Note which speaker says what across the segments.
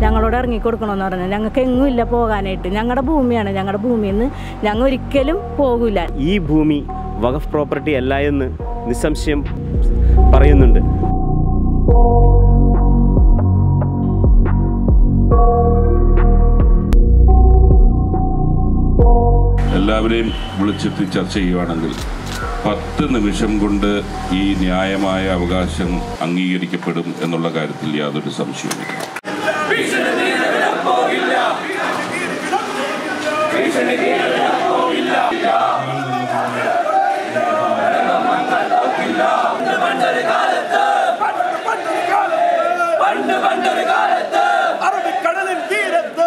Speaker 1: ഞങ്ങളോട് ഇറങ്ങി കൊടുക്കണമെന്ന് പറഞ്ഞു ഞങ്ങൾക്ക് എങ്ങും ഇല്ല പോകാനായിട്ട് ഞങ്ങളുടെ ഭൂമിയാണ് ഞങ്ങളുടെ ഭൂമിയിൽ നിന്ന് ഞങ്ങൾ ഒരിക്കലും പോകില്ല
Speaker 2: ഈ ഭൂമി വഖഫ് പ്രോപ്പർട്ടി അല്ല എന്ന് നിസ്സംശയം പറയുന്നുണ്ട്
Speaker 3: എല്ലാവരെയും വിളിച്ചിട്ട് ചർച്ച ചെയ്യുവാണെങ്കിൽ പത്ത് നിമിഷം കൊണ്ട് ഈ ന്യായമായ അവകാശം അംഗീകരിക്കപ്പെടും എന്നുള്ള കാര്യത്തിൽ യാതൊരു സംശയവുമില്ല
Speaker 4: അറബിക്കടലിൻ തീരത്ത്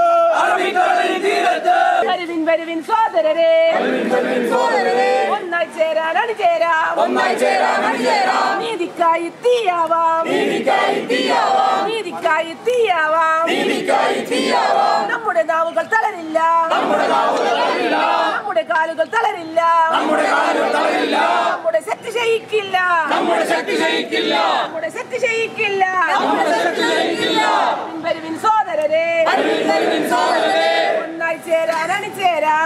Speaker 5: വരുവിൻ വരുവിൻ സോദരരെ ഒന്നായി ചേരാൻ അണിചേരാം ഒന്നായി ചേരാൻ അണിചേരാം നീതിക്കായി തീയാവാം നീതിക്കായി തീയാവാം നീതിക്കായി തീയാവാം നീതിക്കായി തീയാവാം നമ്മുടെ നാവുകൾ തളരില്ല നമ്മുടെ നാവുകൾ തളരില്ല നമ്മുടെ കാലുകൾ തളരില്ല നമ്മുടെ കാലുകൾ തളരില്ല നമ്മുടെ ശക്തി ക്ഷയിക്കില്ല നമ്മുടെ ശക്തി ക്ഷയിക്കില്ല നമ്മുടെ ശക്തി ക്ഷയിക്കില്ല നമ്മുടെ ശക്തി ക്ഷയിക്കില്ല വരുവിൻ സോദരരെ വരുവിൻ സോദരരെ ഒന്നായി ചേരാൻ അണിചേരാം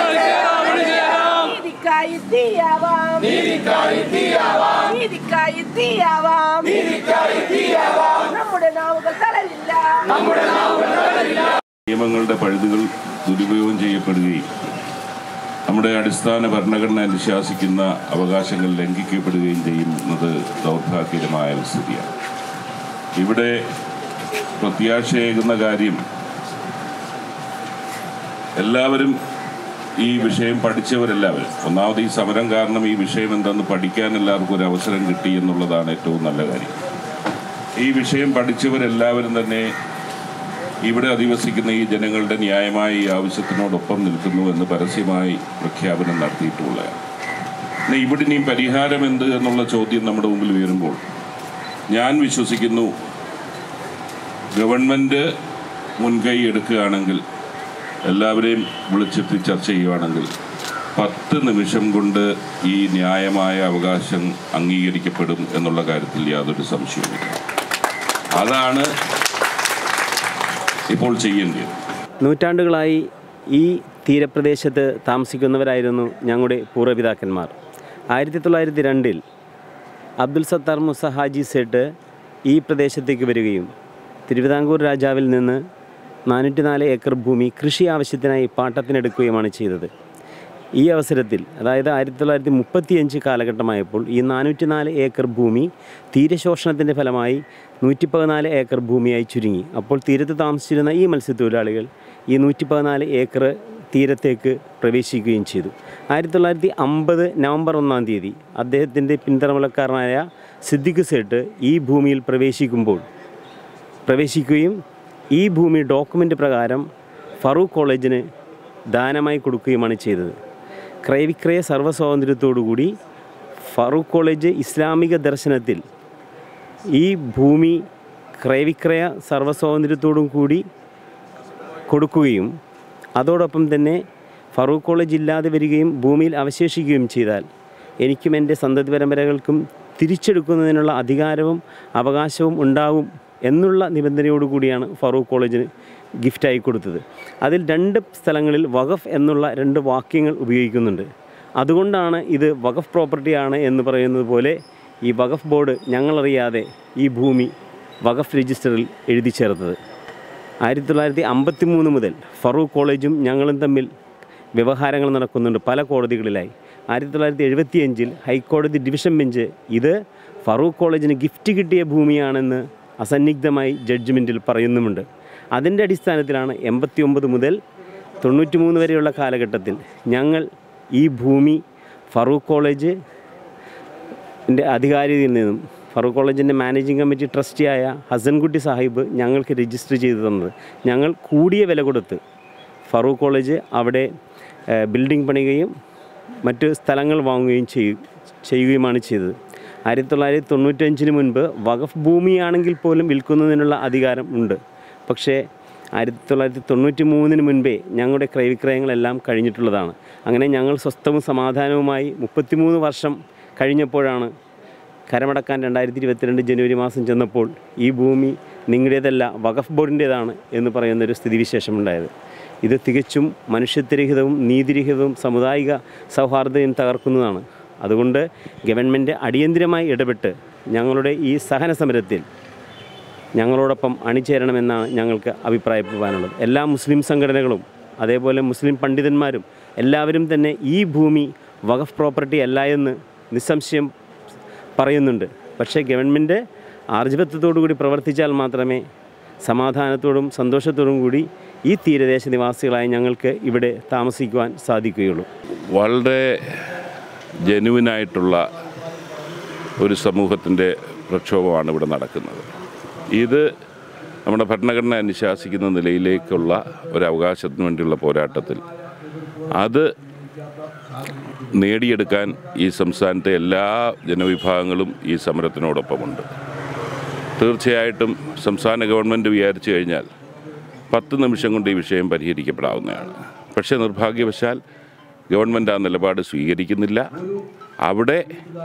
Speaker 5: നീതിക്കായി തീയാവാം നീതിക്കായി തീയാവാം നീതിക്കായി തീയാവാം നീതിക്കായി തീയാവാം നമ്മുടെ നാവുകൾ തളരില്ല നമ്മുടെ നാവുകൾ തളരില്ല
Speaker 3: നിയമങ്ങളുടെ പഴുതുകൾ ദുരുപയോഗം ചെയ്യപ്പെടുകയും നമ്മുടെ അടിസ്ഥാന ഭരണഘടന അനുശാസിക്കുന്ന അവകാശങ്ങൾ ലംഘിക്കപ്പെടുകയും ചെയ്യുന്നത് ദൗർഭാഗ്യകരമായ ഒരു സ്ഥിതിയാണ് ഇവിടെ പ്രത്യാശയേകുന്ന കാര്യം എല്ലാവരും ഈ വിഷയം പഠിച്ചവരെല്ലാവരും ഒന്നാമത് ഈ സമരം കാരണം ഈ വിഷയം എന്തെന്ന് പഠിക്കാൻ എല്ലാവർക്കും ഒരു അവസരം കിട്ടി എന്നുള്ളതാണ് ഏറ്റവും നല്ല കാര്യം ഈ വിഷയം പഠിച്ചവരെല്ലാവരും തന്നെ ഇവിടെ അധിവസിക്കുന്ന ഈ ജനങ്ങളുടെ ന്യായമായ ഈ ആവശ്യത്തിനോടൊപ്പം നിൽക്കുന്നു എന്ന് പരസ്യമായി പ്രഖ്യാപനം നടത്തിയിട്ടുള്ളതാണ് എന്നാൽ ഇവിടെ ഇനിയും പരിഹാരം എന്ത് എന്നുള്ള ചോദ്യം നമ്മുടെ മുമ്പിൽ ഉയരുമ്പോൾ ഞാൻ വിശ്വസിക്കുന്നു ഗവൺമെൻറ് മുൻകൈ എടുക്കുകയാണെങ്കിൽ എല്ലാവരെയും വിളിച്ചിട്ട് ചർച്ച ചെയ്യുകയാണെങ്കിൽ പത്ത് നിമിഷം കൊണ്ട് ഈ ന്യായമായ അവകാശം അംഗീകരിക്കപ്പെടും എന്നുള്ള കാര്യത്തിൽ യാതൊരു സംശയവുമില്ല അതാണ് ഇപ്പോൾ ചെയ്യേണ്ടത്
Speaker 2: നൂറ്റാണ്ടുകളായി ഈ തീരപ്രദേശത്ത് താമസിക്കുന്നവരായിരുന്നു ഞങ്ങളുടെ പൂർവ്വപിതാക്കന്മാർ ആയിരത്തി തൊള്ളായിരത്തി രണ്ടിൽ അബ്ദുൽ സത്താർ മുസ ഹാജി സേട്ട് ഈ പ്രദേശത്തേക്ക് വരികയും തിരുവിതാംകൂർ രാജാവിൽ നിന്ന് നാനൂറ്റി നാല് ഏക്കർ ഭൂമി കൃഷി ആവശ്യത്തിനായി പാട്ടത്തിനെടുക്കുകയുമാണ് ചെയ്തത് ഈ അവസരത്തിൽ അതായത് ആയിരത്തി തൊള്ളായിരത്തി മുപ്പത്തിയഞ്ച് കാലഘട്ടമായപ്പോൾ ഈ നാനൂറ്റി നാല് ഏക്കർ ഭൂമി തീരശോഷണത്തിൻ്റെ ഫലമായി നൂറ്റി പതിനാല് ഏക്കർ ഭൂമിയായി ചുരുങ്ങി അപ്പോൾ തീരത്ത് താമസിച്ചിരുന്ന ഈ മത്സ്യത്തൊഴിലാളികൾ ഈ നൂറ്റി പതിനാല് ഏക്കർ തീരത്തേക്ക് പ്രവേശിക്കുകയും ചെയ്തു ആയിരത്തി തൊള്ളായിരത്തി അമ്പത് നവംബർ ഒന്നാം തീയതി അദ്ദേഹത്തിൻ്റെ പിന്തുണക്കാരനായ സിദ്ദിഖ് സേട്ട് ഈ ഭൂമിയിൽ പ്രവേശിക്കുമ്പോൾ പ്രവേശിക്കുകയും ഈ ഭൂമി ഡോക്യുമെൻ്റ് പ്രകാരം ഫറൂഖ് കോളേജിന് ദാനമായി കൊടുക്കുകയുമാണ് ചെയ്തത് ക്രയവിക്രയ സർവ്വസ്വാതന്ത്ര്യത്തോടുകൂടി ഫറൂഖ് കോളേജ് ഇസ്ലാമിക ദർശനത്തിൽ ഈ ഭൂമി ക്രയവിക്രയ സർവ്വസ്വാതന്ത്ര്യത്തോടും കൂടി കൊടുക്കുകയും അതോടൊപ്പം തന്നെ ഫറൂഖ് കോളേജ് ഇല്ലാതെ വരികയും ഭൂമിയിൽ അവശേഷിക്കുകയും ചെയ്താൽ എനിക്കും എൻ്റെ സന്തതി പരമ്പരകൾക്കും തിരിച്ചെടുക്കുന്നതിനുള്ള അധികാരവും അവകാശവും ഉണ്ടാവും എന്നുള്ള നിബന്ധനയോടുകൂടിയാണ് ഫറൂഖ് കോളേജിന് ഗിഫ്റ്റായി കൊടുത്തത് അതിൽ രണ്ട് സ്ഥലങ്ങളിൽ വഖഫ് എന്നുള്ള രണ്ട് വാക്യങ്ങൾ ഉപയോഗിക്കുന്നുണ്ട് അതുകൊണ്ടാണ് ഇത് വഖഫ് പ്രോപ്പർട്ടിയാണ് എന്ന് പറയുന്നത് പോലെ ഈ വഖഫ് ബോർഡ് ഞങ്ങളറിയാതെ ഈ ഭൂമി വഖഫ് രജിസ്റ്ററിൽ എഴുതി ചേർത്തത് ആയിരത്തി തൊള്ളായിരത്തി അമ്പത്തി മൂന്ന് മുതൽ ഫറൂഖ് കോളേജും ഞങ്ങളും തമ്മിൽ വ്യവഹാരങ്ങൾ നടക്കുന്നുണ്ട് പല കോടതികളിലായി ആയിരത്തി തൊള്ളായിരത്തി എഴുപത്തിയഞ്ചിൽ ഹൈക്കോടതി ഡിവിഷൻ ബെഞ്ച് ഇത് ഫറൂഖ് കോളേജിന് ഗിഫ്റ്റ് കിട്ടിയ ഭൂമിയാണെന്ന് അസന്നിഗ്ധമായി ജഡ്ജ്മെൻറ്റിൽ പറയുന്നുമുണ്ട് അതിൻ്റെ അടിസ്ഥാനത്തിലാണ് എൺപത്തി ഒമ്പത് മുതൽ തൊണ്ണൂറ്റി മൂന്ന് വരെയുള്ള കാലഘട്ടത്തിൽ ഞങ്ങൾ ഈ ഭൂമി ഫറൂഖ് കോളേജ് എൻ്റെ അധികാരിയിൽ നിന്നും ഫറൂഖ് കോളേജിൻ്റെ മാനേജിംഗ് കമ്മിറ്റി ട്രസ്റ്റിയായ ഹസൻകുട്ടി സാഹിബ് ഞങ്ങൾക്ക് രജിസ്റ്റർ ചെയ്തു തന്നത് ഞങ്ങൾ കൂടിയ വില കൊടുത്ത് ഫറൂഖ് കോളേജ് അവിടെ ഏഹ്, ബിൽഡിംഗ് പണിയുകയും മറ്റ് സ്ഥലങ്ങൾ വാങ്ങുകയും ചെയ്യ ചെയ്യുകയുമാണ് ചെയ്തത് ആയിരത്തി തൊള്ളായിരത്തി തൊണ്ണൂറ്റഞ്ചിന് മുൻപ് വഖഫ് ഭൂമിയാണെങ്കിൽ പോലും വിൽക്കുന്നതിനുള്ള അധികാരം ഉണ്ട് പക്ഷേ ആയിരത്തി തൊള്ളായിരത്തി തൊണ്ണൂറ്റി മൂന്നിന് മുൻപേ ഞങ്ങളുടെ ക്രയവിക്രയങ്ങളെല്ലാം കഴിഞ്ഞിട്ടുള്ളതാണ് അങ്ങനെ ഞങ്ങൾ സ്വസ്ഥവും സമാധാനവുമായി മുപ്പത്തിമൂന്ന് വർഷം കഴിഞ്ഞപ്പോഴാണ് കരമടക്കാൻ രണ്ടായിരത്തി ഇരുപത്തിരണ്ട് ജനുവരി മാസം ചെന്നപ്പോൾ ഈ ഭൂമി നിങ്ങളുടേതല്ല വഖഫ് ബോർഡിൻ്റേതാണ് എന്ന് പറയുന്നൊരു സ്ഥിതിവിശേഷമുണ്ടായത് ഇത് തികച്ചും മനുഷ്യത്വരഹിതവും നീതിരഹിതവും സാമുദായിക സൗഹാർദ്ദവും തകർക്കുന്നതാണ് അതുകൊണ്ട് ഗവൺമെൻറ് അടിയന്തിരമായി ഇടപെട്ട് ഞങ്ങളുടെ ഈ സഹന സമരത്തിൽ ഞങ്ങളോടൊപ്പം അണിചേരണമെന്നാണ് ഞങ്ങൾക്ക് അഭിപ്രായപ്പെടാനുള്ളത് എല്ലാ മുസ്ലിം സംഘടനകളും അതേപോലെ മുസ്ലിം പണ്ഡിതന്മാരും എല്ലാവരും തന്നെ ഈ ഭൂമി വഖഫ് പ്രോപ്പർട്ടി അല്ല എന്ന് നിസ്സംശയം പറയുന്നുണ്ട് പക്ഷേ ഗവൺമെൻറ് ആർജവത്വത്തോടു കൂടി പ്രവർത്തിച്ചാൽ മാത്രമേ സമാധാനത്തോടും സന്തോഷത്തോടും കൂടി ഈ തീരദേശ നിവാസികളായ ഞങ്ങൾക്ക് ഇവിടെ താമസിക്കുവാൻ സാധിക്കുകയുള്ളൂ
Speaker 3: വളരെ ജനുവിനായിട്ടുള്ള ഒരു സമൂഹത്തിൻ്റെ പ്രക്ഷോഭമാണ് ഇവിടെ നടക്കുന്നത് ഇത് നമ്മുടെ ഭരണഘടന അനുശാസിക്കുന്ന നിലയിലേക്കുള്ള ഒരു അവകാശത്തിന് വേണ്ടിയുള്ള പോരാട്ടത്തിൽ അത് നേടിയെടുക്കാൻ ഈ സംസ്ഥാനത്തെ എല്ലാ ജനവിഭാഗങ്ങളും ഈ സമരത്തിനോടൊപ്പമുണ്ട് തീർച്ചയായിട്ടും സംസ്ഥാന ഗവൺമെൻറ് വിചാരിച്ചു കഴിഞ്ഞാൽ പത്ത് നിമിഷം കൊണ്ട് ഈ വിഷയം പരിഹരിക്കപ്പെടാവുന്നതാണ് പക്ഷേ നിർഭാഗ്യവശാൽ ഗവൺമെൻറ് ആ നിലപാട് സ്വീകരിക്കുന്നില്ല അവിടെ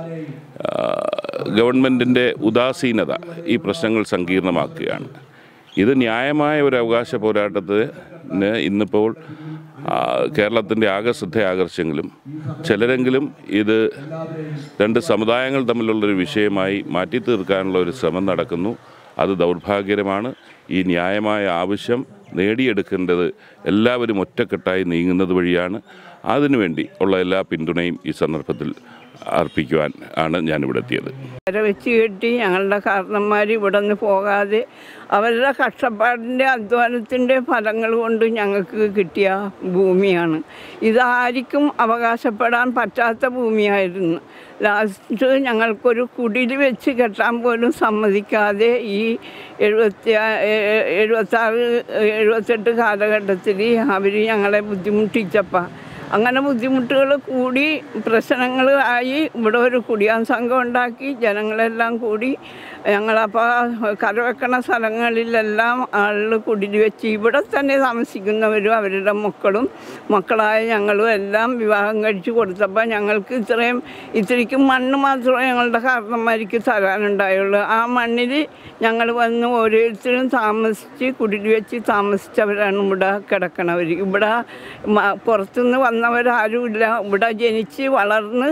Speaker 3: ഗവൺമെൻറ്റിൻ്റെ ഉദാസീനത ഈ പ്രശ്നങ്ങൾ സങ്കീർണമാക്കുകയാണ് ഇത് ന്യായമായ ഒരു അവകാശ പോരാട്ടത്തിന് ഇന്നിപ്പോൾ ആ, കേരളത്തിൻ്റെ ആകെ ശ്രദ്ധ ആകർഷെങ്കിലും ചിലരെങ്കിലും ഇത് രണ്ട് സമുദായങ്ങൾ തമ്മിലുള്ളൊരു വിഷയമായി മാറ്റി തീർക്കാനുള്ള ഒരു ശ്രമം നടക്കുന്നു അത് ദൗർഭാഗ്യകരമാണ് ഈ ന്യായമായ ആവശ്യം നേടിയെടുക്കേണ്ടത് എല്ലാവരും ഒറ്റക്കെട്ടായി നീങ്ങുന്നത് വഴിയാണ് അതിനുവേണ്ടി ഉള്ള എല്ലാ പിന്തുണയും ഈ സന്ദർഭത്തിൽ അർപ്പിക്കുവാൻ ആണ് ഞാനിവിടെ എത്തിയത്
Speaker 4: വര വെച്ച് കെട്ടി ഞങ്ങളുടെ കാരണന്മാർ ഇവിടെ നിന്ന് പോകാതെ അവരുടെ കഷ്ടപ്പാടിൻ്റെ അധ്വാനത്തിൻ്റെ ഫലങ്ങൾ കൊണ്ട് ഞങ്ങൾക്ക് കിട്ടിയ ഭൂമിയാണ് ഇതാർക്കും അവകാശപ്പെടാൻ പറ്റാത്ത ഭൂമിയായിരുന്നു ലാസ്റ്റ് ഞങ്ങൾക്കൊരു കുടിൽ വെച്ച് കെട്ടാൻ പോലും സമ്മതിക്കാതെ ഈ എഴുപത്തി എഴുപത്താറ് എഴുപത്തെട്ട് കാലഘട്ടത്തിൽ അവർ ഞങ്ങളെ ബുദ്ധിമുട്ടിച്ചപ്പോൾ അങ്ങനെ ബുദ്ധിമുട്ടുകൾ കൂടി പ്രശ്നങ്ങൾ ആയി ഇവിടെ ഒരു കുടിയാൻ സംഘം ഉണ്ടാക്കി ജനങ്ങളെല്ലാം കൂടി ഞങ്ങളപ്പോൾ കരവെക്കണ സ്ഥലങ്ങളിലെല്ലാം ആളുകൾ കുടിൽ വെച്ച് ഇവിടെ തന്നെ താമസിക്കുന്നവരും അവരുടെ മക്കളും മക്കളായ ഞങ്ങളും എല്ലാം വിവാഹം കഴിച്ച് കൊടുത്തപ്പോൾ ഞങ്ങൾക്ക് ഇത്രയും ഇത്തിരിക്ക് മണ്ണ് മാത്രമേ ഞങ്ങളുടെ കാരണന്മാർക്ക് തരാനുണ്ടായുള്ളൂ ആ മണ്ണിൽ ഞങ്ങൾ വന്ന് ഓരോരുത്തരും താമസിച്ച് കുടിൽ വെച്ച് താമസിച്ചവരാണ് ഇവിടെ കിടക്കണവർ ഇവിടെ മ- പുറത്തുനിന്ന് വന്നവരാരുമില്ല ഇവിടെ ജനിച്ച് വളർന്ന്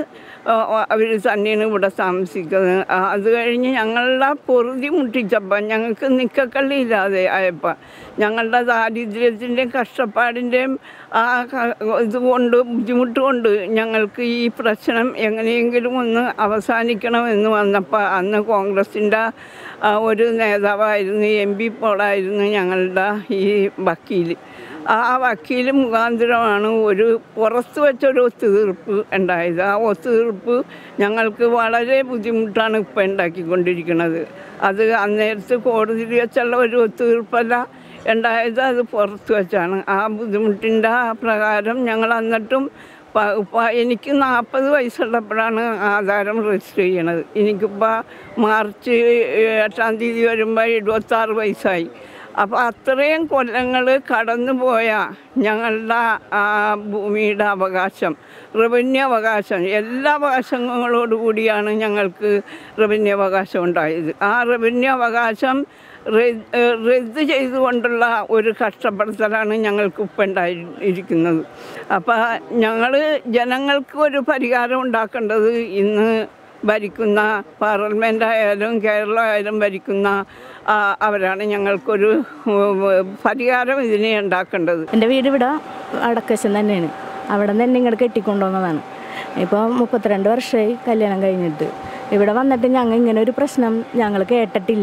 Speaker 4: അവർ തന്നെയാണ് ഇവിടെ താമസിക്കുന്നത് ആ, അത് കഴിഞ്ഞ് ഞങ്ങളുടെ പൊറുതി മുട്ടിച്ചപ്പോൾ ഞങ്ങൾക്ക് നിക്കക്കള്ളി ഇല്ലാതെ ആയപ്പോൾ ഞങ്ങളുടെ ദാരിദ്ര്യത്തിൻ്റെയും കഷ്ടപ്പാടിൻ്റെയും ആ ക- ഇതുകൊണ്ട് ബുദ്ധിമുട്ട് കൊണ്ട് ഞങ്ങൾക്ക് ഈ പ്രശ്നം എങ്ങനെയെങ്കിലും ഒന്ന് അവസാനിക്കണമെന്ന് വന്നപ്പോൾ അന്ന് കോൺഗ്രസിൻ്റെ ആ, ഒരു നേതാവായിരുന്നു എം പി പോളായിരുന്നു ഞങ്ങളുടെ ഈ വക്കീൽ ആ വക്കീൽ മുഖാന്തരമാണ് ഒരു പുറത്ത് വെച്ചൊരു ഒത്തുതീർപ്പ് ഉണ്ടായത് ആ ഒത്തുതീർപ്പ് ഞങ്ങൾക്ക് വളരെ ബുദ്ധിമുട്ടാണ് ഇപ്പോൾ ഉണ്ടാക്കിക്കൊണ്ടിരിക്കുന്നത് അത് അന്നേരത്ത് കോടതിയിൽ വെച്ചുള്ള ഒരു ഒത്തുതീർപ്പല്ല ഉണ്ടായത് അത് പുറത്ത് വെച്ചാണ് ആ ബുദ്ധിമുട്ടിൻ്റെ പ്രകാരം ഞങ്ങൾ എന്നിട്ടും പ- പ- എനിക്ക് നാൽപ്പത് വയസ്സുള്ളപ്പോഴാണ് ആധാരം രജിസ്റ്റർ ചെയ്യണത് എനിക്കിപ്പോൾ മാർച്ച് എട്ടാം തീയതി വരുമ്പോൾ എഴുപത്താറ് വയസ്സായി അപ്പോൾ അത്രയും കൊല്ലങ്ങൾ കടന്നു പോയ ഞങ്ങളുടെ ആ ഭൂമിയുടെ അവകാശം റവന്യൂ അവകാശം എല്ലാ അവകാശങ്ങളോടു കൂടിയാണ് ഞങ്ങൾക്ക് റവന്യൂ അവകാശം ഉണ്ടായത് ആ റവന്യൂ അവകാശം റദ്ദ് ഏഹ് റദ്ദ് ചെയ്തുകൊണ്ടുള്ള ഒരു കഷ്ടപ്പെടുത്തലാണ് ഞങ്ങൾക്ക് ഇപ്പം ഉണ്ടായിരിക്കുന്നത് അപ്പോൾ ഞങ്ങൾ ജനങ്ങൾക്ക് ഒരു പരിഹാരം ഉണ്ടാക്കേണ്ടത് ഇന്ന് ഭരിക്കുന്ന പാർലമെൻ്റ് ആയാലും കേരളം ആയാലും ഭരിക്കുന്ന ആ, അവരാണ് ഞങ്ങൾക്കൊരു ഉം, പരിഹാരം ഇതിനെ ഉണ്ടാക്കേണ്ടത്
Speaker 1: എൻ്റെ വീട് ഇവിടെ അടക്കശം തന്നെയാണ് അവിടെ നിന്ന് എന്നെ ഇങ്ങോട്ട് കെട്ടിക്കൊണ്ടുവന്നതാണ് ഇപ്പോൾ മുപ്പത്തിരണ്ട് വർഷമായി കല്യാണം കഴിഞ്ഞിട്ട് ഇവിടെ വന്നിട്ട് ഞങ്ങൾ ഇങ്ങനെ ഒരു പ്രശ്നം ഞങ്ങൾ കേട്ടിട്ടില്ല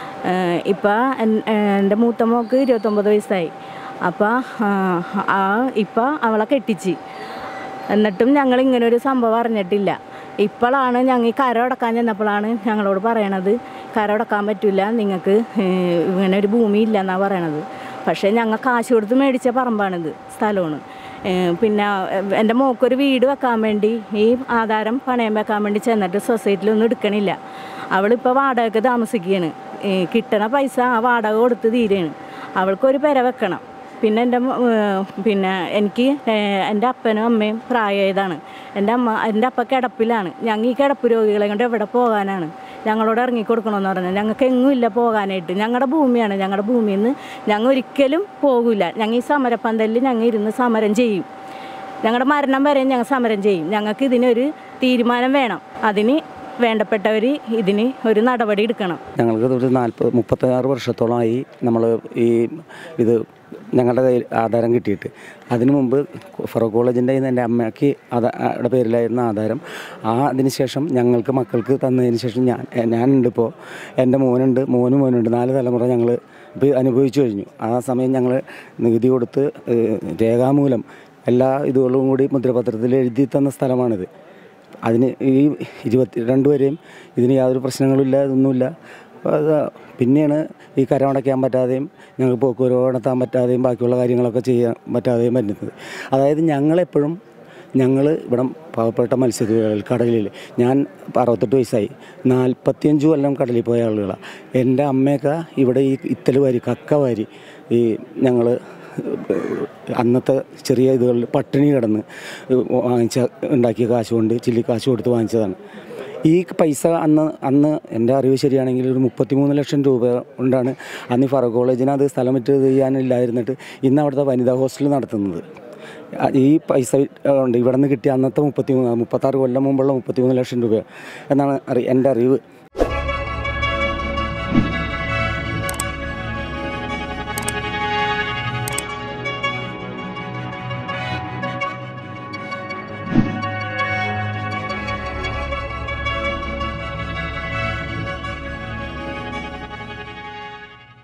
Speaker 1: ഇപ്പം എൻ്റെ മൂത്ത മോക്ക് ഇരുപത്തൊമ്പത് വയസ്സായി അപ്പോൾ ആ ഇപ്പം അവളെ കെട്ടിച്ച് എന്നിട്ടും ഞങ്ങൾ ഇങ്ങനെ ഒരു സംഭവം അറിഞ്ഞിട്ടില്ല ഇപ്പോഴാണ് ഞങ്ങൾ ഈ കര അടക്കാൻ ചെന്നപ്പോഴാണ് ഞങ്ങളോട് പറയണത് കര അടക്കാൻ പറ്റില്ല നിങ്ങൾക്ക് ഏഹ്, ഇങ്ങനെ ഒരു ഭൂമി ഇല്ല എന്നാണ് പറയണത് പക്ഷേ ഞങ്ങൾ കാശ് കൊടുത്ത് മേടിച്ച പറമ്പാണിത് സ്ഥലമാണ് ഏഹ്, പിന്നെ ഏഹ്, എൻ്റെ മോക്കൊരു വീട് വെക്കാൻ വേണ്ടി ഈ ആധാരം പണയം വെക്കാൻ വേണ്ടി ചെന്നിട്ട് സൊസൈറ്റിയിലൊന്നും എടുക്കണില്ല അവളിപ്പോൾ വാടകയ്ക്ക് താമസിക്കുകയാണ് ഏഹ്, കിട്ടണ പൈസ ആ വാടക കൊടുത്ത് തീരെയാണ് അവൾക്കൊരു പെര വെക്കണം പിന്നെ എൻ്റെ മ- ഏഹ് പിന്നെ എനിക്ക് ഏഹ് എൻ്റെ അപ്പനും അമ്മയും പ്രായമായതാണ് എൻ്റെ അമ്മ എൻ്റെ അപ്പ കിടപ്പിലാണ് ഞങ്ങൾ ഈ കിടപ്പ് രോഗികളെ കൊണ്ട് എവിടെ പോകാനാണ് ഞങ്ങളോട് ഇറങ്ങിക്കൊടുക്കണമെന്ന് പറഞ്ഞാൽ ഞങ്ങൾക്ക് എങ്ങും ഇല്ല പോകാനായിട്ട് ഞങ്ങളുടെ ഭൂമിയാണ് ഞങ്ങളുടെ ഭൂമിയിൽ നിന്ന് ഞങ്ങൾ ഒരിക്കലും പോകില്ല ഞങ്ങൾ ഈ സമരപ്പന്തലിൽ ഞങ്ങൾ ഇരുന്ന് സമരം ചെയ്യും ഞങ്ങളുടെ മരണം വരെ ഞങ്ങൾ സമരം ചെയ്യും ഞങ്ങൾക്ക് ഇതിനൊരു തീരുമാനം വേണം അതിന് വേണ്ടപ്പെട്ടവർ ഇതിന് ഒരു നടപടി എടുക്കണം
Speaker 6: ഞങ്ങൾക്ക് ഒരു നാൽപ്പത് മുപ്പത്താറ് വർഷത്തോളമായി നമ്മൾ ഈ ഇത് ഞങ്ങളുടെ കയ്യിൽ ആധാരം കിട്ടിയിട്ട് അതിനു മുമ്പ് ഫറൂഖ് കോളേജിൻ്റെ കയ്യിൽ നിന്ന് എൻ്റെ അമ്മയ്ക്ക് ആധാ പേരിലായിരുന്ന ആധാരം ആ അതിന് ശേഷം ഞങ്ങൾക്ക് മക്കൾക്ക് തന്നതിന് ശേഷം ഞാൻ ഞാനുണ്ട് ഇപ്പോൾ എൻ്റെ മോനുണ്ട് മോനും മോനുണ്ട് നാല് തലമുറ ഞങ്ങൾ ഇപ്പോൾ അനുഭവിച്ചു കഴിഞ്ഞു ആ സമയം ഞങ്ങൾ നികുതി കൊടുത്ത് ഏഹ്, രേഖാമൂലം എല്ലാ ഇതുകളും കൂടി മുദ്രപത്രത്തിൽ എഴുതി തന്ന സ്ഥലമാണിത് അതിന് ഈ ഇരുപത്തി രണ്ട് വരെയും ഇതിന് യാതൊരു പ്രശ്നങ്ങളുമില്ല ഇതൊന്നുമില്ല അപ്പോൾ അത് പിന്നെയാണ് ഈ കരമടയ്ക്കാൻ പറ്റാതെയും ഞങ്ങൾക്ക് പോക്കുവരവ് നടത്താൻ പറ്റാതെയും ബാക്കിയുള്ള കാര്യങ്ങളൊക്കെ ചെയ്യാൻ പറ്റാതെയും പറ്റുന്നത് അതായത് ഞങ്ങളെപ്പോഴും ഞങ്ങൾ ഇവിടെ പാവപ്പെട്ട മത്സ്യത്തൊഴിലാളികൾ കടലിൽ ഞാൻ അറുപത്തെട്ട് വയസ്സായി നാൽപ്പത്തിയഞ്ച് കൊല്ലം കടലിൽ പോയ ആളുകളാണ് എൻ്റെ അമ്മയൊക്കെ ഇവിടെ ഈ ഇത്തൽ വാരി കക്ക വാരി ഈ ഞങ്ങൾ അന്നത്തെ ചെറിയ ഇതുകളിൽ പട്ടിണി കിടന്ന് വാങ്ങിച്ച ഉണ്ടാക്കിയ കാശ് കൊണ്ട് ചില്ലി കാശ് കൊടുത്ത് വാങ്ങിച്ചതാണ് ഈ പൈസ അന്ന് അന്ന് എൻ്റെ അറിവ് ശരിയാണെങ്കിൽ ഒരു മുപ്പത്തിമൂന്ന് ലക്ഷം രൂപ കൊണ്ടാണ് അന്ന് ഈ ഫറൂഖ് കോളേജിന് അത് സ്ഥലം വിറ്റ് ഇത് ചെയ്യാനില്ലായിരുന്നിട്ട് ഇന്ന് അവിടുത്തെ വനിതാ ഹോസ്റ്റൽ നടത്തുന്നത് അ- ഈ പൈസ ഉണ്ട് ഇവിടെ നിന്ന് കിട്ടിയ അന്നത്തെ മുപ്പത്തി മൂന്ന് മുപ്പത്താറ് കൊല്ലം മുമ്പുള്ള മുപ്പത്തിമൂന്ന് ലക്ഷം രൂപ എന്നാണ് അറി എൻ്റെ അറിവ്